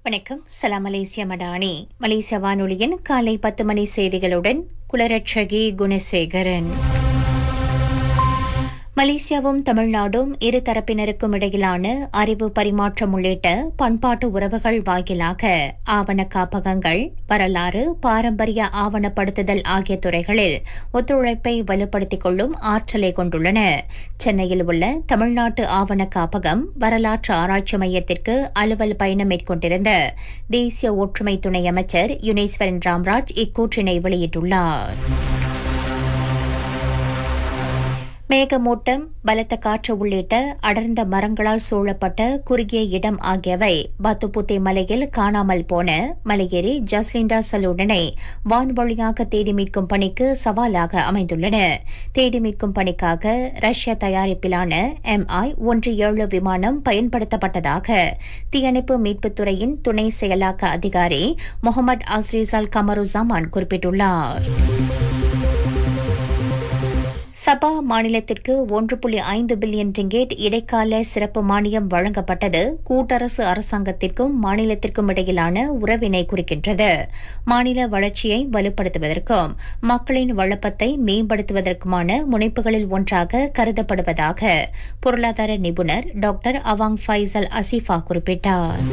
வணக்கம் சலாம் மலேசிய மடானி மலேசிய வானொலியின் காலை பத்து மணி செய்திகளுடன் குலரட்சகி குணசேகரன் மலேசியாவும் தமிழ்நாடும் இரு தரப்பினருக்கும் இடையிலான அறிவு பரிமாற்றம் உள்ளிட்ட பண்பாட்டு உறவுகள் வாயிலாக ஆவண காப்பகங்கள் வரலாறு பாரம்பரிய ஆவணப்படுத்துதல் ஆகிய துறைகளில் ஒத்துழைப்பை வலுப்படுத்திக் கொள்ளும் ஆற்றலை கொண்டுள்ளன சென்னையில் உள்ள தமிழ்நாட்டு ஆவண காப்பகம் வரலாற்று ஆராய்ச்சி மையத்திற்கு அலுவல் பயணம் மேற்கொண்டிருந்த தேசிய ஒற்றுமை துணை அமைச்சர் யுனேஸ்வரன் ராம்ராஜ் இக்கூற்றினை வெளியிட்டுள்ளார் மேகமூட்டம் பலத்த காற்று உள்ளிட்ட அடர்ந்த மரங்களால் சூழப்பட்ட குறுகிய இடம் ஆகியவை பத்துப்புத்தே மலையில் காணாமல் போன மலையேறி ஜஸ்லிண்டா சலூடனை வான்வழியாக தேடி மீட்கும் பணிக்கு சவாலாக அமைந்துள்ளன தேடி மீட்கும் பணிக்காக ரஷ்ய தயாரிப்பிலான எம்ஐ ஒன்று ஏழு விமானம் பயன்படுத்தப்பட்டதாக தீயணைப்பு மீட்புத்துறையின் துணை செயலாக்க அதிகாரி முகமது அஸ்ரீசால் கமருசாமான் குறிப்பிட்டுள்ளார் சபா மாநிலத்திற்கு ஒன்று புள்ளி ஐந்து பில்லியன் ரிங்கேட் இடைக்கால சிறப்பு மானியம் வழங்கப்பட்டது கூட்டரசு அரசாங்கத்திற்கும் மாநிலத்திற்கும் இடையிலான உறவினை குறிக்கின்றது மாநில வளர்ச்சியை வலுப்படுத்துவதற்கும் மக்களின் வளப்பத்தை மேம்படுத்துவதற்குமான முனைப்புகளில் ஒன்றாக கருதப்படுவதாக பொருளாதார நிபுணர் டாக்டர் அவாங் ஃபைசல் அசிஃபா குறிப்பிட்டார்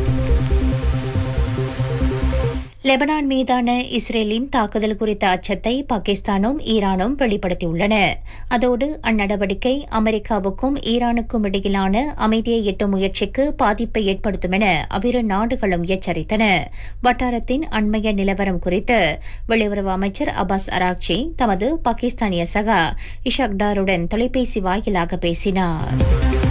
லெபனான் மீதான இஸ்ரேலின் தாக்குதல் குறித்த அச்சத்தை பாகிஸ்தானும் ஈரானும் வெளிப்படுத்தியுள்ளன அதோடு அந்நடவடிக்கை அமெரிக்காவுக்கும் ஈரானுக்கும் இடையிலான அமைதியை எட்டும் முயற்சிக்கு பாதிப்பை ஏற்படுத்தும் என அவ்விரு நாடுகளும் எச்சரித்தன வட்டாரத்தின் அண்மைய நிலவரம் குறித்து வெளியுறவு அமைச்சர் அப்பாஸ் அராக்சி தமது பாகிஸ்தானிய சகா இஷாக்டாருடன் தொலைபேசி வாயிலாக பேசினார்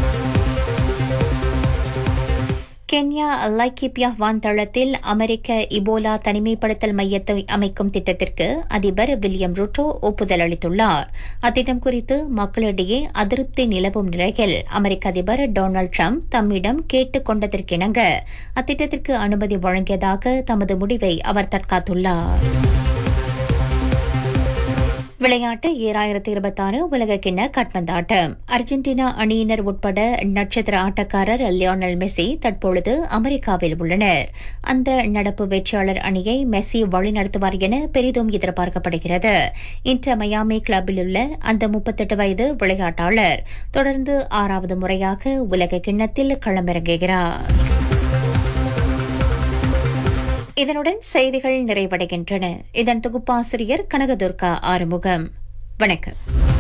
கென்யா லைக்கிபியா வான்தளத்தில் அமெரிக்க இபோலா தனிமைப்படுத்தல் மையத்தை அமைக்கும் திட்டத்திற்கு அதிபர் வில்லியம் ரூட்டோ ஒப்புதல் அளித்துள்ளார் அத்திட்டம் குறித்து மக்களிடையே அதிருப்தி நிலவும் நிலையில் அமெரிக்க அதிபர் டொனால்டு டிரம்ப் தம்மிடம் கேட்டுக் கொண்டதற்கிணங்க அத்திட்டத்திற்கு அனுமதி வழங்கியதாக தமது முடிவை அவர் தற்காத்துள்ளார் விளையாட்டு ஏழாயிரத்தி இருபத்தாறு உலகக்கிண்ண கட்பந்தாட்டம் அர்ஜென்டினா அணியினர் உட்பட நட்சத்திர ஆட்டக்காரர் லியோனல் மெஸ்ஸி தற்பொழுது அமெரிக்காவில் உள்ளனர் அந்த நடப்பு வெற்றியாளர் அணியை மெஸ்ஸி வழிநடத்துவார் என பெரிதும் எதிர்பார்க்கப்படுகிறது இன்டர் மயாமி கிளப்பில் உள்ள அந்த முப்பத்தெட்டு வயது விளையாட்டாளர் தொடர்ந்து ஆறாவது முறையாக உலக கிண்ணத்தில் களமிறங்குகிறார் இதனுடன் செய்திகள் நிறைவடைகின்றன இதன் தொகுப்பாசிரியர் கனகதுர்கா ஆறுமுகம் வணக்கம்